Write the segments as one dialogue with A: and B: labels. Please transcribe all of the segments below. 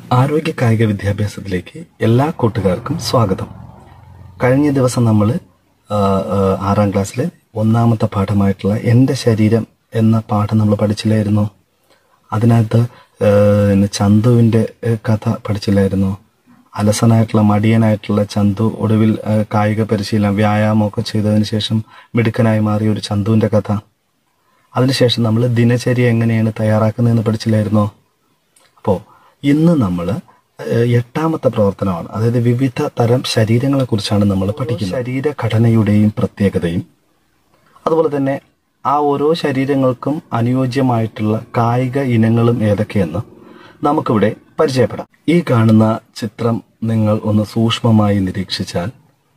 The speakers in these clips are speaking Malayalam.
A: ആരോഗ്യ കായിക വിദ്യാഭ്യാസത്തിലേക്ക് എല്ലാ കൂട്ടുകാർക്കും സ്വാഗതം കഴിഞ്ഞ ദിവസം നമ്മൾ ആറാം ക്ലാസ്സിലെ ഒന്നാമത്തെ പാഠമായിട്ടുള്ള എൻ്റെ ശരീരം എന്ന പാഠം നമ്മൾ പഠിച്ചില്ലായിരുന്നോ അതിനകത്ത് ആ, പിന്നെ ചന്തുവിൻ്റെ ആ, കഥ പഠിച്ചില്ലായിരുന്നോ അലസനായിട്ടുള്ള മടിയനായിട്ടുള്ള ചന്തു ഒടുവിൽ ആ, കായിക പരിശീലനം വ്യായാമമൊക്കെ ചെയ്തതിന് ശേഷം മിടുക്കനായി മാറിയ ഒരു ചന്തുവിൻ്റെ കഥ അതിനുശേഷം നമ്മൾ ദിനചര്യ എങ്ങനെയാണ് തയ്യാറാക്കുന്നതെന്ന് പഠിച്ചില്ലായിരുന്നോ അപ്പോൾ ഇന്ന് നമ്മൾ എട്ടാമത്തെ പ്രവർത്തനമാണ് അതായത് വിവിധ തരം ശരീരങ്ങളെ കുറിച്ചാണ് നമ്മൾ പഠിക്കുന്നത് ശരീരഘടനയുടെയും പ്രത്യേകതയും അതുപോലെ തന്നെ ആ ഓരോ ശരീരങ്ങൾക്കും അനുയോജ്യമായിട്ടുള്ള കായിക ഇനങ്ങളും ഏതൊക്കെയെന്ന് നമുക്കിവിടെ പരിചയപ്പെടാം ഈ കാണുന്ന ചിത്രം നിങ്ങൾ ഒന്ന് സൂക്ഷ്മമായി നിരീക്ഷിച്ചാൽ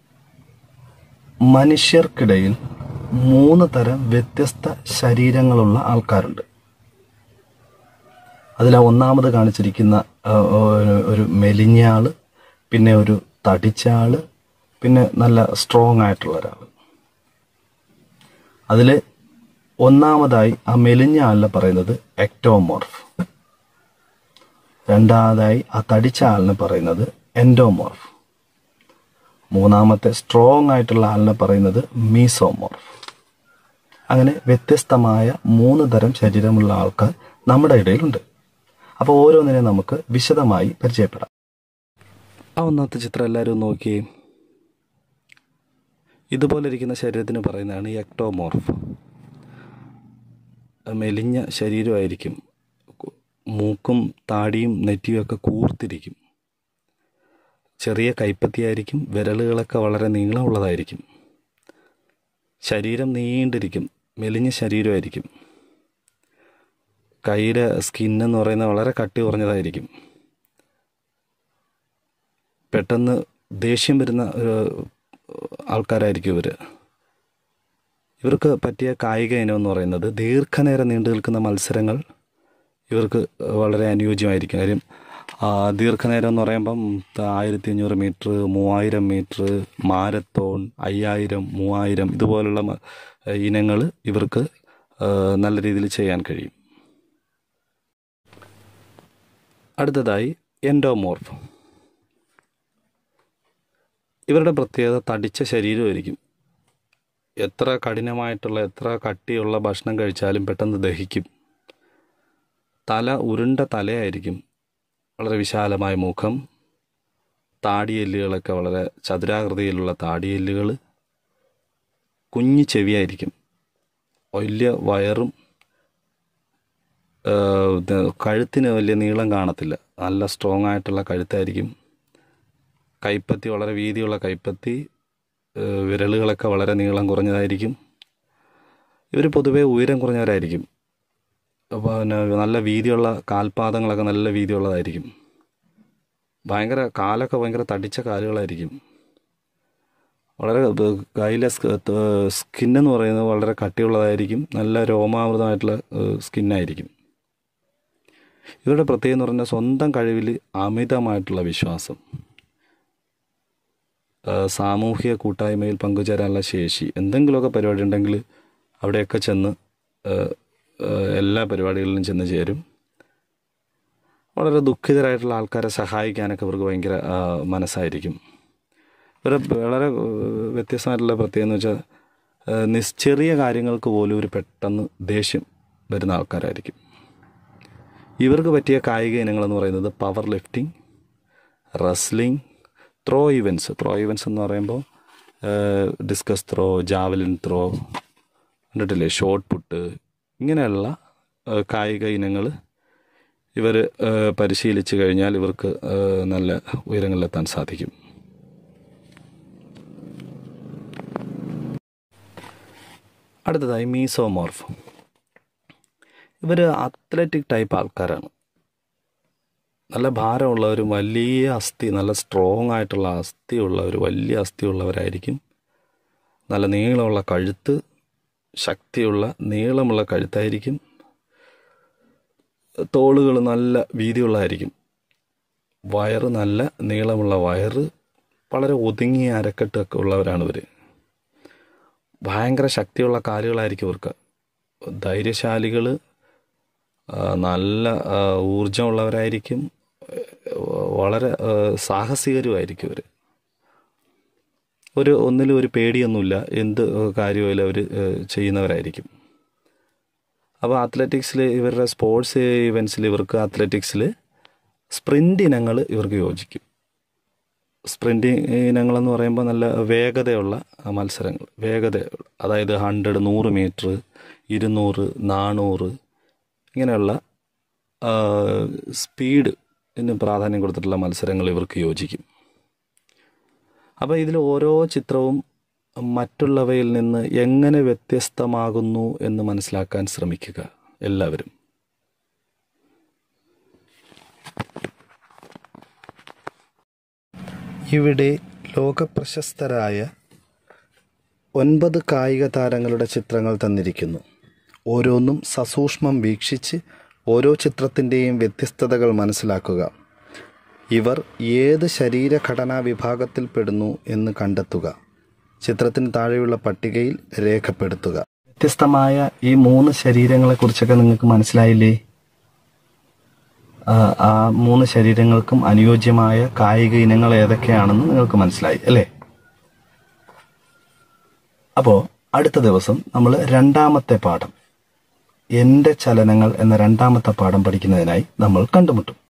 A: മനുഷ്യർക്കിടയിൽ മൂന്ന് തരം വ്യത്യസ്ത ശരീരങ്ങളുള്ള ആൾക്കാരുണ്ട് അതിൽ ആ ഒന്നാമത് കാണിച്ചിരിക്കുന്ന ആ, ഒരു- ഒരു മെലിഞ്ഞ ആള് പിന്നെ ഒരു തടിച്ച ആള് പിന്നെ നല്ല സ്ട്രോങ് ആയിട്ടുള്ള ഒരാൾ അതിൽ ഒന്നാമതായി ആ മെലിഞ്ഞ ആളിനെ പറയുന്നത് എക്ടോമോർഫ് രണ്ടാമതായി ആ തടിച്ച ആളിനെ പറയുന്നത് എൻഡോമോർഫ് മൂന്നാമത്തെ സ്ട്രോങ് ആയിട്ടുള്ള ആളിനെ പറയുന്നത് മീസോമോർഫ് അങ്ങനെ വ്യത്യസ്തമായ മൂന്ന് തരം ശരീരമുള്ള ആൾക്കാർ നമ്മുടെ ഇടയിലുണ്ട് അപ്പോൾ ഓരോന്നിനെ നമുക്ക് വിശദമായി പരിചയപ്പെടാം ആ ഒന്നാമത്തെ ചിത്രം എല്ലാവരും ഒന്ന് നോക്കിയേ ഇതുപോലെ ഇരിക്കുന്ന ശരീരത്തിന് പറയുന്നതാണ് ഈ എക്ടോമോർഫ് മെലിഞ്ഞ ശരീരമായിരിക്കും കു- മൂക്കും താടിയും നെറ്റിയും ഒക്കെ കൂർത്തിരിക്കും ചെറിയ കൈപ്പത്തിയായിരിക്കും വിരലുകളൊക്കെ വളരെ നീളമുള്ളതായിരിക്കും ശരീരം നീണ്ടിരിക്കും മെലിഞ്ഞ ശരീരമായിരിക്കും കൈയുടെ സ്കിന്നെന്ന് പറയുന്നത് വളരെ കട്ടി കുറഞ്ഞതായിരിക്കും പെട്ടെന്ന് ദേഷ്യം വരുന്ന ഒരു ആൾക്കാരായിരിക്കും ഇവർ ഇവർക്ക് പറ്റിയ കായിക ഇനം എന്ന് പറയുന്നത് ദീർഘനേരം നീണ്ടു നിൽക്കുന്ന മത്സരങ്ങൾ ഇവർക്ക് വളരെ അനുയോജ്യമായിരിക്കും കാര്യം ആ, ദീർഘനേരം എന്ന് പറയുമ്പം ആയിരത്തി അഞ്ഞൂറ് മീറ്റർ മൂവായിരം മീറ്റർ മാരത്തോൺ അയ്യായിരം മൂവായിരം ഇതുപോലുള്ള ഇനങ്ങൾ ഇവർക്ക് ആ, നല്ല രീതിയിൽ ചെയ്യാൻ കഴിയും അടുത്തതായി എൻഡോമോർഫ് ഇവരുടെ പ്രത്യേകത തടിച്ച ശരീരമായിരിക്കും എത്ര കഠിനമായിട്ടുള്ള എത്ര കട്ടിയുള്ള ഭക്ഷണം കഴിച്ചാലും പെട്ടെന്ന് ദഹിക്കും തല ഉരുണ്ട തലയായിരിക്കും വളരെ വിശാലമായ മുഖം താടിയെല്ലുകളൊക്കെ വളരെ ചതുരാകൃതിയിലുള്ള താടിയെല്ലുകൾ കുഞ്ഞു ചെവിയായിരിക്കും വലിയ വയറും ഏഹ്, ഇത് കഴുത്തിന് വലിയ നീളം കാണത്തില്ല നല്ല സ്ട്രോങ് ആയിട്ടുള്ള കഴുത്തായിരിക്കും കൈപ്പത്തി വളരെ വീതിയുള്ള കൈപ്പത്തി ഏഹ്, വിരലുകളൊക്കെ വളരെ നീളം കുറഞ്ഞതായിരിക്കും ഇവർ പൊതുവേ ഉയരം കുറഞ്ഞവരായിരിക്കും അപ്പോൾ പിന്നെ നല്ല വീതിയുള്ള കാൽപാദങ്ങളൊക്കെ നല്ല വീതിയുള്ളതായിരിക്കും ഭയങ്കര കാലൊക്കെ ഭയങ്കര തടിച്ച കാലുകളായിരിക്കും വളരെ ബ- കയ്യിലെ സ്കിന്നെന്ന് പറയുന്നത് വളരെ കട്ടിയുള്ളതായിരിക്കും നല്ല രോമാവൃതമായിട്ടുള്ള സ്കിന്നായിരിക്കും ഇവരുടെ പ്രത്യേകത എന്ന് പറഞ്ഞാൽ സ്വന്തം കഴിവിൽ അമിതമായിട്ടുള്ള വിശ്വാസം ആ, സാമൂഹിക കൂട്ടായ്മയിൽ പങ്കുചേരാനുള്ള ശേഷി എന്തെങ്കിലുമൊക്കെ പരിപാടി ഉണ്ടെങ്കിൽ അവിടെയൊക്കെ ചെന്ന് ആ, ആ, എല്ലാ പരിപാടികളിലും ചെന്ന് ചേരും വളരെ ദുഃഖിതരായിട്ടുള്ള ആൾക്കാരെ സഹായിക്കാനൊക്കെ ഇവർക്ക് ഭയങ്കര ആ, മനസ്സായിരിക്കും ഇവരെ വളരെ ആ, വ്യത്യസ്തമായിട്ടുള്ള പ്രത്യേകത എന്ന് വെച്ചാൽ ആ, നിസ് ചെറിയ കാര്യങ്ങൾക്ക് പോലും ഒരു പെട്ടെന്ന് ദേഷ്യം വരുന്ന ആൾക്കാരായിരിക്കും ഇവർക്ക് പറ്റിയ കായിക ഇനങ്ങളെന്ന് പറയുന്നത് power lifting wrestling throw events throw events എന്ന് പറയുമ്പോൾ ഡിസ്കസ് ത്രോ ജാവലിൻ ത്രോ കണ്ടിട്ടില്ലേ ഷോട്ട് പുട്ട് ഇങ്ങനെയുള്ള ആ, കായിക ഇനങ്ങൾ ഇവർ പരിശീലിച്ച് കഴിഞ്ഞാൽ ഇവർക്ക് ആ, നല്ല ഉയരങ്ങളിലെത്താൻ സാധിക്കും അടുത്തതായി മീസോമോർഫ് ഇവർ അത്ലറ്റിക് ടൈപ്പ് ആൾക്കാരാണ് നല്ല ഭാരമുള്ളവരും വലിയ അസ്ഥി നല്ല സ്ട്രോങ് ആയിട്ടുള്ള അസ്ഥിയുള്ള ഒരു വലിയ അസ്ഥിയുള്ളവരായിരിക്കും നല്ല നീളമുള്ള കഴുത്ത് ശക്തിയുള്ള നീളമുള്ള കഴുത്തായിരിക്കും തോളുകൾ നല്ല വീതിയുള്ളതായിരിക്കും വയറ് നല്ല നീളമുള്ള വയറ് വളരെ ഒതുങ്ങിയ അരക്കെട്ടൊക്കെ ഉള്ളവരാണ് ഇവർ ഭയങ്കര ശക്തിയുള്ള കാലുകളായിരിക്കും ഇവർക്ക് ധൈര്യശാലികൾ നല്ല ആ, ഊർജമുള്ളവരായിരിക്കും വളരെ ഏഹ്, സാഹസികരുമായിരിക്കും അവർ ഒരു ഒന്നിലും ഒരു പേടിയൊന്നുമില്ല എന്ത് കാര്യമായാലും അവർ ചെയ്യുന്നവരായിരിക്കും അപ്പോൾ അത്ലറ്റിക്സിൽ ഇവരുടെ സ്പോർട്സ് ഇവൻസിൽ ഇവർക്ക് അത്ലറ്റിക്സിൽ സ്പ്രിൻ്റ് ഇനങ്ങൾ ഇവർക്ക് യോജിക്കും സ്പ്രിൻ്റ് ഇനങ്ങളെന്ന് പറയുമ്പോൾ നല്ല വേഗതയുള്ള മത്സരങ്ങൾ വേഗത അതായത് ഹൺഡ്രഡ് നൂറ് മീറ്റർ ഇരുന്നൂറ് നാനൂറ് ഇങ്ങനെയുള്ള സ്പീഡ് ഇതിന് പ്രാധാന്യം കൊടുത്തിട്ടുള്ള മത്സരങ്ങൾ ഇവർക്ക് യോജിക്കും അപ്പോൾ ഇതിൽ ഓരോ ചിത്രവും മറ്റുള്ളവയിൽ നിന്ന് എങ്ങനെ വ്യത്യസ്തമാകുന്നു എന്ന് മനസ്സിലാക്കാൻ ശ്രമിക്കുക എല്ലാവരും ഇവിടെ ലോകപ്രശസ്തരായ ഒൻപത് കായിക താരങ്ങളുടെ ചിത്രങ്ങൾ തന്നിരിക്കുന്നു ഓരോന്നും സസൂക്ഷ്മം വീക്ഷിച്ച് ഓരോ ചിത്രത്തിൻ്റെയും വ്യത്യസ്തതകൾ മനസ്സിലാക്കുക ഇവർ ഏത് ശരീരഘടനാ വിഭാഗത്തിൽപ്പെടുന്നു എന്ന് കണ്ടെത്തുക ചിത്രത്തിന് താഴെയുള്ള പട്ടികയിൽ രേഖപ്പെടുത്തുക വ്യത്യസ്തമായ ഈ മൂന്ന് ശരീരങ്ങളെക്കുറിച്ചൊക്കെ നിങ്ങൾക്ക് മനസ്സിലായില്ലേ ആ, ആ മൂന്ന് ശരീരങ്ങൾക്കും അനുയോജ്യമായ കായിക ഇനങ്ങൾ ഏതൊക്കെയാണെന്ന് നിങ്ങൾക്ക് മനസ്സിലായി അല്ലേ അപ്പോൾ അടുത്ത ദിവസം നമ്മൾ രണ്ടാമത്തെ പാഠം എൻ്റെ ചലനങ്ങൾ എന്ന രണ്ടാമത്തെ പാഠം പഠിക്കുന്നതിനായി നമ്മൾ കണ്ടുമുട്ടും